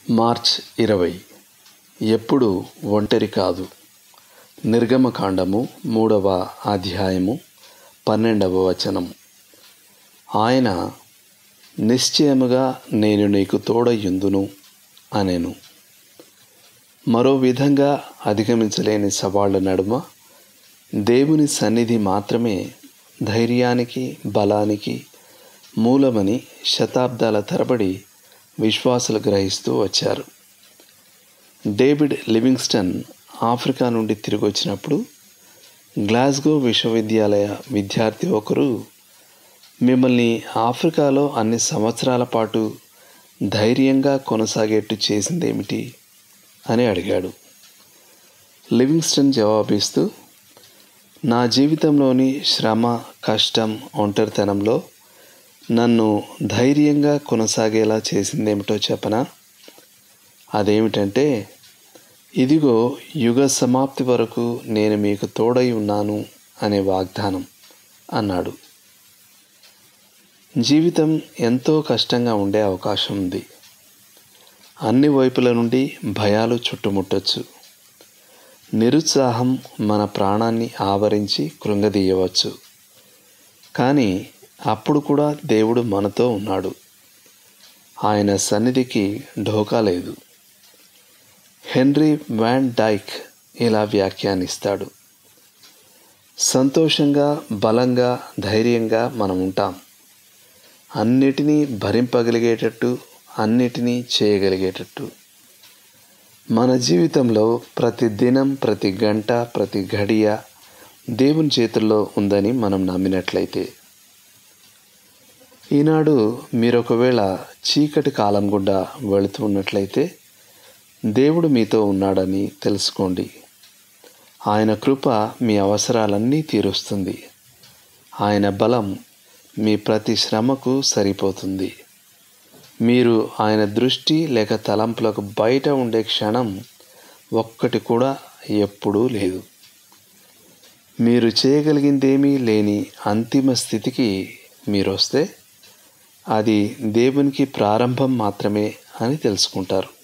March ఇరవై ఎప్పుడు ఒంటరి కాదు నిర్గమకాండము మూడవ అధ్యాయము పన్నెండవ వచనం ఆయన నిశ్చయముగా నేను నీకు తోడయుందును అనెను మరో విధంగా అధిగమించలేని సవాళ్ల నడుమ దేవుని సన్నిధి మాత్రమే ధైర్యానికి బలానికి మూలమని శతాబ్దాల తరబడి విశ్వాసులు గ్రహిస్తూ వచ్చారు డేవిడ్ లివింగ్స్టన్ ఆఫ్రికా నుండి తిరిగి వచ్చినప్పుడు గ్లాస్గో విశ్వవిద్యాలయ విద్యార్థి ఒకరు మిమ్మల్ని ఆఫ్రికాలో అన్ని సంవత్సరాల పాటు ధైర్యంగా కొనసాగేట్టు చేసిందేమిటి అని అడిగాడు లివింగ్స్టన్ జవాబిస్తూ నా జీవితంలోని శ్రమ కష్టం ఒంటరితనంలో నన్ను ధైర్యంగా కొనసాగేలా చేసిందేమిటో చెప్పనా అదేమిటంటే ఇదిగో యుగ సమాప్తి వరకు నేను మీకు తోడై ఉన్నాను అనే వాగ్దానం అన్నాడు జీవితం ఎంతో కష్టంగా ఉండే అవకాశం ఉంది అన్ని వైపుల నుండి భయాలు చుట్టుముట్టచ్చు నిరుత్సాహం మన ప్రాణాన్ని ఆవరించి కృంగదీయవచ్చు కానీ అప్పుడు కూడా దేవుడు మనతో ఉన్నాడు ఆయన సన్నిధికి ఢోకా లేదు హెన్రీ వ్యాన్ డైక్ ఇలా వ్యాఖ్యానిస్తాడు సంతోషంగా బలంగా ధైర్యంగా మనం ఉంటాం అన్నిటినీ భరింపగలిగేటట్టు అన్నిటినీ చేయగలిగేటట్టు మన జీవితంలో ప్రతి దినం ప్రతి గంట ప్రతి ఘడియ దేవుని చేతుల్లో ఉందని మనం నమ్మినట్లయితే ఈనాడు మీరు ఒకవేళ చీకటి కాలం గుండా వెళుతూ ఉన్నట్లయితే దేవుడు మీతో ఉన్నాడని తెలుసుకోండి ఆయన కృప మీ అవసరాలన్నీ తీరుస్తుంది ఆయన బలం మీ ప్రతి శ్రమకు సరిపోతుంది మీరు ఆయన దృష్టి లేక తలంపులకు బయట ఉండే క్షణం ఒక్కటి కూడా ఎప్పుడూ లేదు మీరు చేయగలిగిందేమీ లేని అంతిమ స్థితికి మీరు వస్తే అది దేవునికి ప్రారంభం మాత్రమే అని తెలుసుకుంటారు